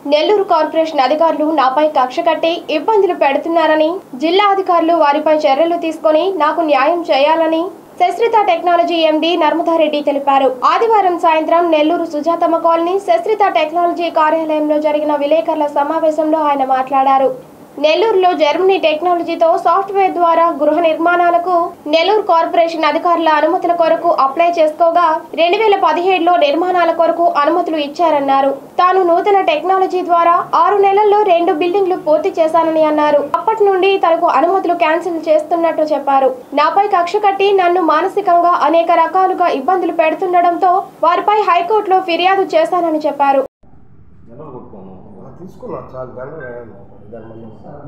Nellore corporation అధికారులు నాపై కక్ష కట్టి ఇబ్బందులు పెడుతున్నారని జిల్లా అధికారులు వారిపై చర్యలు తీసుకొని నాకు న్యాయం చేయాలని శస్త్రిత టెక్నాలజీ ఎండీ నర్మదారెడ్డి తెలిపారు ఆదివారం సాయంత్రం నెల్లూరు సుజాతమ్మ కాలనీ శస్త్రిత టెక్నాలజీ కార్యాలయంలో జరిగిన విలేకరుల సమావేశంలో ఆయన మాట్లాడారు నెల్లూరులో జర్మనీ టెక్నాలజీతో సాఫ్ట్వేర్ ద్వారా గృహ నిర్మాణాలకు నెల్లూరు కార్పొరేషన్ అధికారుల అనుమతుల కొరకు అప్లై చేసుకోగా రెండు వేల పదిహేడులో నిర్మాణాల కొరకు అనుమతులు ఇచ్చారన్నారు తాను నూతన టెక్నాలజీ ద్వారా ఆరు నెలల్లో రెండు బిల్డింగ్లు పూర్తి చేశానని అన్నారు అప్పటి నుండి తనకు అనుమతులు క్యాన్సిల్ చేస్తున్నట్టు చెప్పారు నాపై కక్ష కట్టి నన్ను మానసికంగా అనేక రకాలుగా ఇబ్బందులు పెడుతుండటంతో వారిపై హైకోర్టులో ఫిర్యాదు చేశానని చెప్పారు జనరల్ కొట్టుకోను తీసుకున్నా చాలు గంట దాని మళ్ళీ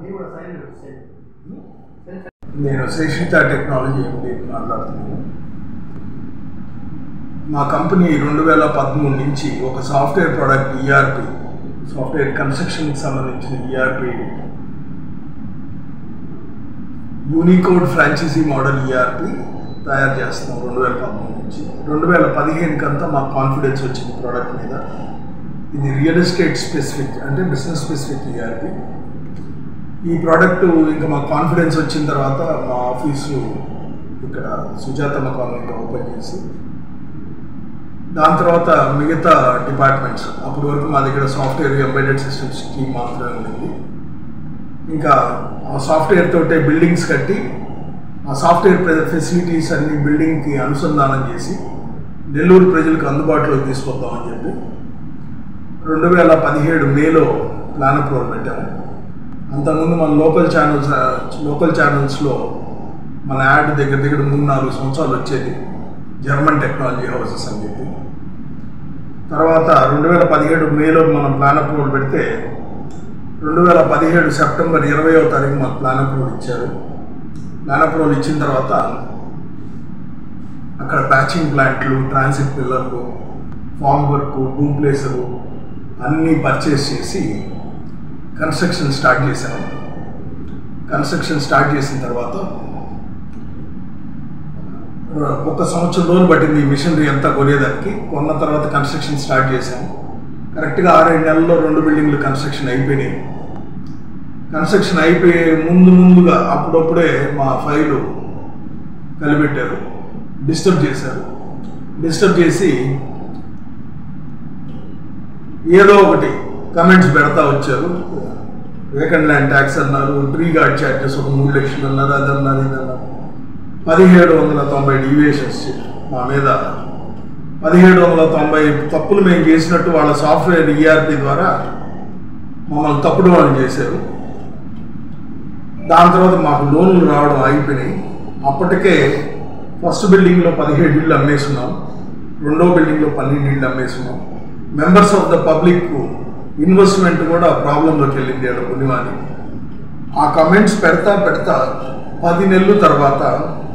నేను శేషిత టెక్నాలజీ ఎండి మాట్లాడుతున్నాను మా కంపెనీ రెండు వేల పదమూడు నుంచి ఒక సాఫ్ట్వేర్ ప్రోడక్ట్ ఈఆర్పి సాఫ్ట్వేర్ కన్స్ట్రక్షన్కి సంబంధించిన ERP Unicode franchisee model ERP తయారు చేస్తున్నాం రెండు వేల పదమూడు నుంచి రెండు వేల పదిహేనుకి అంతా మాకు కాన్ఫిడెన్స్ వచ్చింది ప్రోడక్ట్ మీద ఇది రియల్ ఎస్టేట్ స్పెసిఫిక్ అంటే బిజినెస్ స్పెసిఫిక్ ఈఆర్పి ఈ ప్రోడక్ట్ ఇంకా మాకు కాన్ఫిడెన్స్ వచ్చిన తర్వాత మా ఆఫీసు ఇక్కడ సుజాతమ్మ కాలనీలో ఓపెన్ చేసి దాని తర్వాత మిగతా డిపార్ట్మెంట్స్ అప్పటి వరకు మా దగ్గర సాఫ్ట్వేర్ ఎంబెడెడ్ సిస్టమ్స్ టీమ్ మాత్రమే ఉంది ఇంకా ఆ సాఫ్ట్వేర్ తోటే బిల్డింగ్స్ కట్టి ఆ సాఫ్ట్వేర్ ఫెసిలిటీస్ అన్ని బిల్డింగ్కి అనుసంధానం చేసి నెల్లూరు ప్రజలకు అందుబాటులోకి తీసుకొద్దామని చెప్పి రెండు వేల పదిహేడు మేలో ప్లాన్ అప్రూవల్ పెట్టాము అంతకుముందు మన లోకల్ ఛానల్స్ లోకల్ ఛానల్స్లో మన యాడ్ దగ్గర దగ్గర మూడు నాలుగు సంవత్సరాలు వచ్చేది జర్మన్ టెక్నాలజీ హౌసెస్ అని చెప్పి తర్వాత రెండు వేల పదిహేడు మేలో మనం ప్లాన్ అప్రూవల్ పెడితే రెండు వేల పదిహేడు సెప్టెంబర్ ఇరవయో తారీఖు మాకు ప్లాన్ అప్రూవల్ ఇచ్చారు ప్లాన్ అప్రూవల్ ఇచ్చిన తర్వాత అక్కడ ప్యాచింగ్ ప్లాంట్లు ట్రాన్సిట్ పిల్లర్లు ఫామ్ వర్క్ బూమ్ ప్లేసరు అన్నీ పర్చేస్ చేసి కన్స్ట్రక్షన్ స్టార్ట్ చేశాము కన్స్ట్రక్షన్ స్టార్ట్ చేసిన తర్వాత ఒక సంవత్సరం రోజులు పట్టింది ఈ మిషనరీ అంతా కొనేదానికి కొన్న తర్వాత కన్స్ట్రక్షన్ స్టార్ట్ చేశాము కరెక్ట్గా ఆరేడు నెలల్లో రెండు బిల్డింగ్లు కన్స్ట్రక్షన్ అయిపోయినాయి కన్స్ట్రక్షన్ అయిపోయే ముందు ముందుగా అప్పుడప్పుడే మా ఫైలు కలిపెట్టారు డిస్టర్బ్ చేశారు డిస్టర్బ్ చేసి ఏదో ఒకటి కమెంట్స్ పెడతా వచ్చారు వేకెండ్ ల్యాండ్ ట్యాక్స్ అన్నారు ట్రీ గార్డ్ ఛార్జెస్ ఒక మూడు లక్షలు అన్నారు అది అన్నారు ఇది అన్నారు పదిహేడు వందల తొంభై డీవియేషన్స్ మా మీద పదిహేడు వందల తొంభై తప్పులు మేము చేసినట్టు వాళ్ళ సాఫ్ట్వేర్ ఈఆర్పి ద్వారా మమ్మల్ని తప్పుడు వాళ్ళు చేశారు దాని తర్వాత మాకు లోన్లు రావడం ఆగిపోయినాయి అప్పటికే ఫస్ట్ బిల్డింగ్లో పదిహేడు ఇళ్ళు అమ్మేస్తున్నాం రెండో బిల్డింగ్లో పన్నెండు ఇళ్ళు అమ్మేస్తున్నాం members of the public investment కూడా ప్రాబ్లంలోకి వెళ్ళింది అక్కడ పుణ్యమాని ఆ కమెంట్స్ పెడతా పెడతా పది నెలల తర్వాత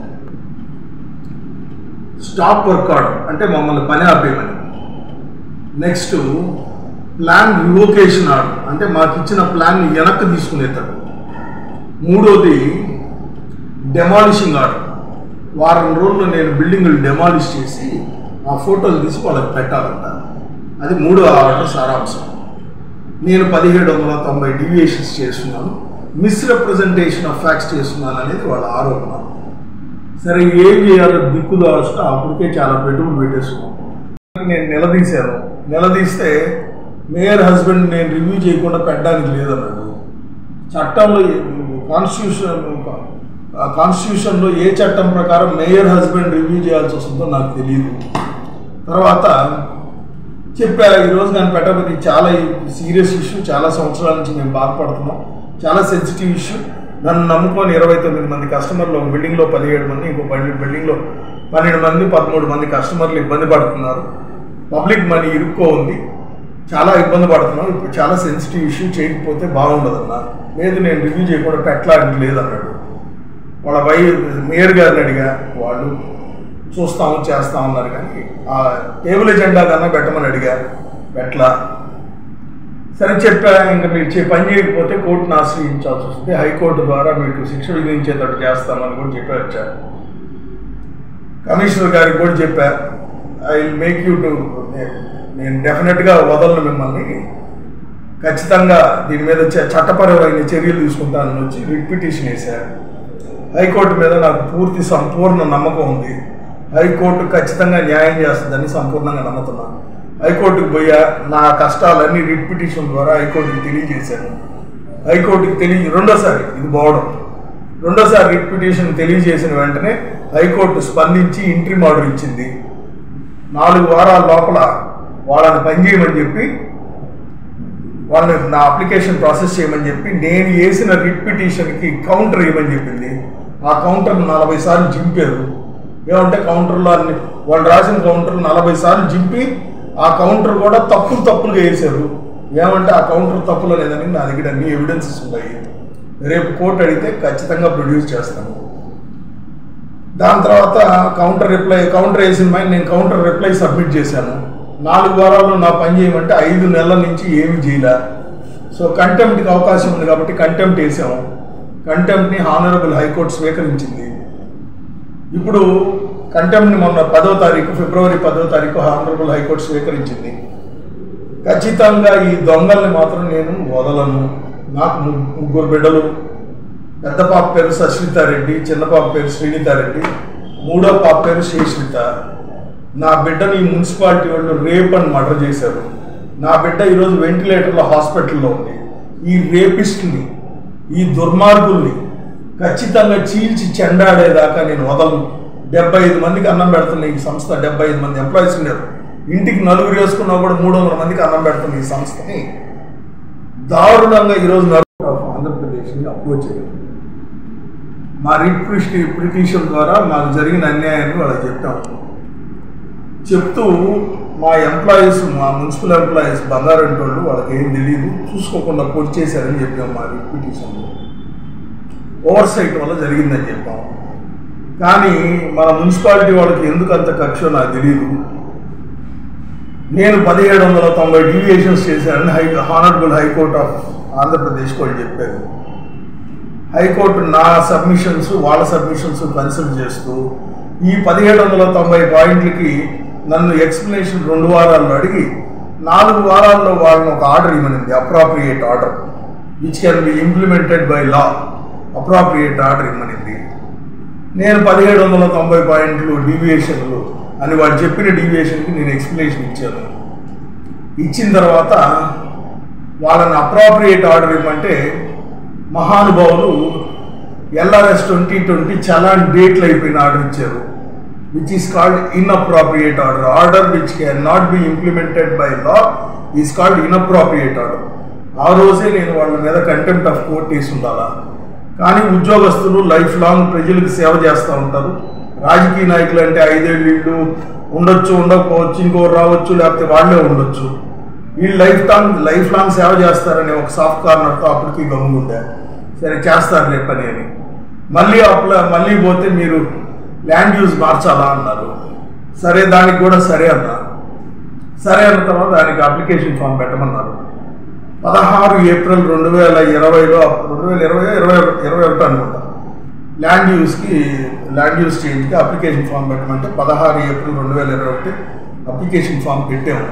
స్టాప్ వర్క్ ఆర్డర్ అంటే మమ్మల్ని పని ఆపేయమని నెక్స్ట్ ప్లాన్ రివోకేషన్ ఆర్డర్ అంటే మాకు ఇచ్చిన ప్లాన్ వెనక్కి తీసుకునేటట్టు మూడోది డెమాలిషింగ్ ఆర్డర్ వారం రోజుల్లో నేను బిల్డింగ్లు డెమాలిష్ చేసి ఆ ఫోటోలు తీసి వాళ్ళకి పెట్టాలంట అది మూడో ఆర్డర్ సారాంశం నేను పదిహేడు వందల తొంభై డివియేషన్స్ చేస్తున్నాను మిస్రిప్రజెంటేషన్ ఆఫ్ ఫ్యాక్ట్స్ చేస్తున్నాను అనేది వాళ్ళ ఆరోపణ సరే ఏం చేయాలో దిక్కు దాల్సిన అప్పటికే చాలా పెట్టుబడి పెట్టేస్తున్నాం నేను నిలదీశాను నిలదీస్తే మేయర్ హస్బెండ్ నేను రివ్యూ చేయకుండా పెట్టడానికి లేదన్నాడు చట్టంలో కాన్స్టిట్యూషన్ కాన్స్టిట్యూషన్లో ఏ చట్టం ప్రకారం మేయర్ హస్బెండ్ రివ్యూ చేయాల్సి వస్తుందో నాకు తెలియదు తర్వాత చెప్పా ఈరోజు నేను పెట్టబోతే ఇది చాలా సీరియస్ ఇష్యూ చాలా సంవత్సరాల నుంచి మేము బాధపడుతున్నాం చాలా సెన్సిటివ్ ఇష్యూ నన్ను నమ్ముకొని ఇరవై తొమ్మిది మంది కస్టమర్లు ఒక బిల్డింగ్లో పదిహేడు మంది ఇంకో పన్నెండు బిల్డింగ్లో పన్నెండు మంది పదమూడు మంది కస్టమర్లు ఇబ్బంది పడుతున్నారు పబ్లిక్ మనీ ఇరుక్కో ఉంది చాలా ఇబ్బంది పడుతున్నాం ఇప్పుడు చాలా సెన్సిటివ్ ఇష్యూ చేయకపోతే బాగుండదు అన్న లేదు నేను రివ్యూ చేయకుండా పెట్టడానికి లేదన్నాడు వాళ్ళ వై మేయర్ గారిని అడిగా వాళ్ళు చూస్తాము చేస్తాం అన్నారు కానీ ఆ టేబుల్ ఎజెండా కన్నా పెట్టమని అడిగా పెట్టలా సరే చెప్పా ఇంకా మీరు చే పని చేయకపోతే కోర్టును ఆశ్రయించాల్సి వస్తుంది హైకోర్టు ద్వారా మీకు శిక్ష విధించేటట్టు చేస్తామని కూడా చెప్పి వచ్చారు కమిషనర్ గారికి కూడా చెప్పా I will make you to నేను డెఫినెట్గా వదలను మిమ్మల్ని ఖచ్చితంగా దీని మీద చ- చట్టపరమైన చర్యలు తీసుకుంటానని వచ్చి రిట్ పిటిషన్ వేశారు హైకోర్టు మీద నాకు పూర్తి సంపూర్ణ నమ్మకం ఉంది హైకోర్టు ఖచ్చితంగా న్యాయం చేస్తుందని సంపూర్ణంగా నమ్ముతున్నాను హైకోర్టుకు పోయా నా కష్టాలన్నీ రిట్ పిటిషన్ ద్వారా హైకోర్టుకి తెలియజేశాను హైకోర్టుకి తెలియ రెండోసారి ఇది పోవడం రెండోసారి రిట్ పిటిషన్ తెలియజేసిన వెంటనే హైకోర్టు స్పందించి ఇంట్రీ ఆర్డర్ ఇచ్చింది నాలుగు వారాల లోపల వాళ్ళని పనిచేయమని చెప్పి వాళ్ళని నా అప్లికేషన్ ప్రాసెస్ చేయమని చెప్పి నేను వేసిన రిట్ పిటిషన్కి కౌంటర్ వేయమని చెప్పింది ఆ కౌంటర్ నలభై సార్లు జింపారు ఏమంటే కౌంటర్లో అన్ని వాళ్ళు రాసిన కౌంటర్ నలభై సార్లు జింపి ఆ కౌంటర్ కూడా తప్పులు తప్పులుగా వేశారు ఏమంటే ఆ కౌంటర్ తప్పులు లేదని నా దగ్గర అన్ని ఎవిడెన్సెస్ ఉన్నాయి రేపు కోర్టు అడిగితే ఖచ్చితంగా ప్రొడ్యూస్ చేస్తాను దాని తర్వాత కౌంటర్ రిప్లై కౌంటర్ వేసిన మైన నేను కౌంటర్ రిప్లై సబ్మిట్ చేశాను నాలుగు వారాల్లో నా పని చేయమంటే ఐదు నెలల నుంచి ఏమి చేయలే సో కంటెంప్ట్కి అవకాశం ఉంది కాబట్టి కంటెంప్ట్ వేసాము కంటెంప్ట్ని హానరబుల్ హైకోర్టు స్వీకరించింది ఇప్పుడు కంటెంప్ట్ని మొన్న పదో తారీఖు ఫిబ్రవరి పదో తారీఖు హానరబుల్ హైకోర్టు స్వీకరించింది ఖచ్చితంగా ఈ దొంగల్ని మాత్రం నేను వదలను నాకు ము- ముగ్గురు బిడ్డలు పెద్ద పాప పేరు సశ్మితారెడ్డి చిన్న పాప పేరు శ్రీనితారెడ్డి మూడో పాప పేరు శేషిత నా బిడ్డని ఈ మున్సిపాలిటీ వాళ్ళు రేప్ అని మర్డర్ చేశారు నా బిడ్డ ఈరోజు వెంటిలేటర్లో హాస్పిటల్లో ఉంది ఈ రేపిస్ట్ని ఈ దుర్మార్గుల్ని ఖచ్చితంగా చీల్చి చెండాడేదాకా నేను వదలను డెబ్బై ఐదు మందికి అన్నం పెడుతున్న ఈ సంస్థ డెబ్బై ఐదు మంది ఎంప్లాయీస్ ఉన్నారు ఇంటికి నలుగురు వేసుకున్నా కూడా మూడు వందల మందికి అన్నం పెడుతున్న ఈ సంస్థని దారుణంగా ఈరోజు నలుగురు ఆఫ్ ఆంధ్రప్రదేశ్ని అప్రోచ్ అయ్యారు మా రిట్ పిటి- పిటిషన్ ద్వారా మాకు జరిగిన అన్యాయాన్ని వాళ్ళకి చెప్పాము చెప్తూ మా ఎంప్లాయీస్ మా మున్సిపల్ ఎంప్లాయీస్ బంగారం వాళ్ళు వాళ్ళకి ఏం తెలియదు చూసుకోకుండా పొడి చేశారని చెప్పాము మా రిట్ పిటిషన్లో ఓవర్ సైట్ వల్ల జరిగిందని చెప్పాము కానీ మన మున్సిపాలిటీ వాళ్ళకి ఎందుకు అంత కక్ష నాకు తెలియదు నేను పదిహేడు వందల తొంభై డీవియేషన్స్ చేశానని high honourable high court of Andhra Pradesh వాళ్ళు చెప్పారు హైకోర్టు నా సబ్మిషన్స్ వాళ్ళ సబ్మిషన్స్ కన్సిడర్ చేస్తూ ఈ పదిహేడు వందల తొంభై పాయింట్లకి నన్ను ఎక్స్ప్లెనేషన్ రెండు వారాల్లో అడిగి నాలుగు వారాల్లో వాళ్ళని ఒక ఆర్డర్ ఇవ్వనింది appropriate order which can be implemented by law appropriate order ఇవ్వనింది నేను పదిహేడు వందల తొంభై పాయింట్లు డీవియేషన్లు అని వాళ్ళు చెప్పిన డీవియేషన్కి నేను ఎక్స్ప్లెనేషన్ ఇచ్చాను ఇచ్చిన తర్వాత వాళ్ళని అప్రాప్రియేట్ ఆర్డర్ ఇవ్వమంటే మహానుభావులు ఎల్ఆర్ఎస్ ట్వంటీ ట్వంటీ చలాన్ డేట్లు అయిపోయిన ఆర్డర్ ఇచ్చారు which is called inappropriate order order which can not be implemented by law is called inappropriate order ఆ రోజే నేను వాళ్ళ మీద కంటెంప్ట్ ఆఫ్ కోర్ట్ వేసి ఉండాలా కానీ ఉద్యోగస్తులు లైఫ్ లాంగ్ ప్రజలకు సేవ చేస్తూ ఉంటారు రాజకీయ నాయకులు అంటే ఐదేళ్ళు ఇళ్ళు ఉండొచ్చు ఉండకపోవచ్చు ఇంకోరు రావచ్చు లేకపోతే వాళ్ళే ఉండొచ్చు వీళ్ళు లైఫ్ లాంగ్ లైఫ్ లాంగ్ సేవ చేస్తారని ఒక సాఫ్ట్ కార్నర్తో అప్పటికి గమ్ముండే సరే చేస్తారు రే పని అని మళ్ళీ అప్లై మళ్ళీ పోతే మీరు ల్యాండ్ యూజ్ మార్చాలా అన్నారు సరే దానికి కూడా సరే అన్నా సరే అన్న తర్వాత దానికి అప్లికేషన్ ఫామ్ పెట్టమన్నారు పదహారు ఏప్రిల్ రెండు వేల ఇరవైలో రెండు వేల ఇరవై ఇరవై ఇరవై ఒకటి అనుకుంటా ల్యాండ్ యూస్కి ల్యాండ్ యూస్ చేంజ్కి అప్లికేషన్ ఫామ్ పెట్టమంటే పదహారు ఏప్రిల్ రెండు వేల ఇరవై ఒకటి అప్లికేషన్ ఫామ్ పెట్టాము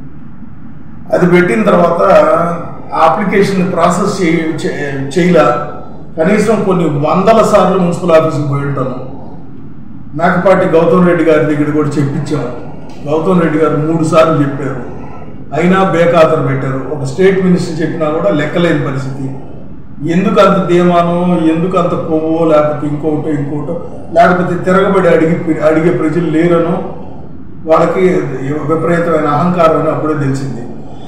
అది పెట్టిన తర్వాత ఆ అప్లికేషన్ ప్రాసెస్ చేయ చే- చేయలే కనీసం కొన్ని వందల సార్లు మున్సిపల్ ఆఫీస్కి పోయి ఉంటాను మేకపాటి గౌతమ్ రెడ్డి గారి దగ్గర కూడా చెప్పించాము గౌతమ్ రెడ్డి గారు మూడు సార్లు చెప్పారు అయినా బేఖాతరు పెట్టారు ఒక స్టేట్ మినిస్టర్ చెప్పినా కూడా లెక్కలేని పరిస్థితి ఎందుకు అంత ధీమానో ఎందుకు అంత కొవ్వో లేకపోతే ఇంకోటో ఇంకోటో లేకపోతే తిరగబడి అడిగి అడిగే ప్రజలు లేరనో వాళ్ళకి విపరీతమైన అహంకారం అని అప్పుడే తెలిసింది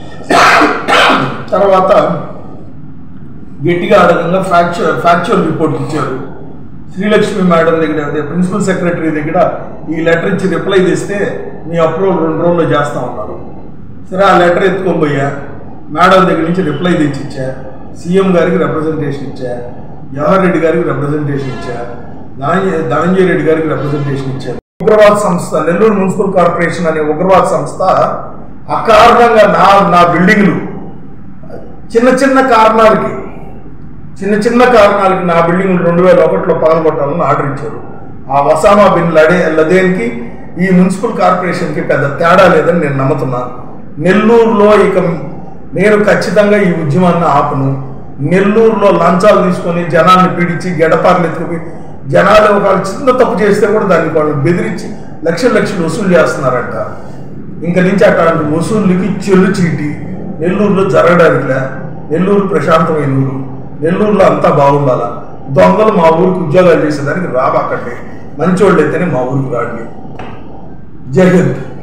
తర్వాత గట్టిగా అడగంగా ఫ్రాక్చర్ ఫ్రాక్చర్ రిపోర్ట్ ఇచ్చారు శ్రీలక్ష్మి మేడం దగ్గర అదే ప్రిన్సిపల్ సెక్రటరీ దగ్గర ఈ లెటర్ ఇచ్చి రిప్లై చేస్తే మీ అప్రూవల్ రెండు రోజుల్లో చేస్తా ఉన్నారు సరే ఆ లెటర్ ఎత్తుకొని పోయా మేడం దగ్గర నుంచి రిప్లై తెచ్చి ఇచ్చా సీఎం గారికి రిప్రజెంటేషన్ ఇచ్చా జవహర్ రెడ్డి గారికి రిప్రజెంటేషన్ ఇచ్చా ధనంజయ ధనంజయ రెడ్డి గారికి రిప్రజెంటేషన్ ఇచ్చాను ఉగ్రవాద సంస్థ నెల్లూరు మున్సిపల్ కార్పొరేషన్ అనే ఉగ్రవాద సంస్థ అకారణంగా నా నా బిల్డింగ్లు చిన్న చిన్న కారణాలకి చిన్న చిన్న కారణాలకి నా బిల్డింగ్ రెండు వేల ఒకటిలో పగలగొట్టాలని ఆర్డర్ ఇచ్చారు ఆ వసామా బిన్ లడే లదేన్కి ఈ మున్సిపల్ కార్పొరేషన్కి పెద్ద తేడా లేదని నేను నమ్ముతున్నాను నెల్లూరులో ఇక నేను ఖచ్చితంగా ఈ ఉద్యమాన్ని ఆపను నెల్లూరులో లంచాలు తీసుకొని జనాన్ని పీడించి గెడపార్లు ఎత్తుకుపోయి జనాలు ఒక చిన్న తప్పు చేస్తే కూడా దాన్ని వాళ్ళు బెదిరించి లక్షల లక్షలు వసూలు చేస్తున్నారంట ఇంక నుంచి అట్లాంటి వసూళ్ళకి చెల్లు చీటి నెల్లూరులో జరగడానికిలే నెల్లూరు ప్రశాంతమైన ఊరు నెల్లూరులో అంతా బాగుండాలా దొంగలు మా ఊరికి ఉద్యోగాలు చేసేదానికి రాబాకండి మంచోళ్ళు అయితేనే మా ఊరికి రాండి జై హింద్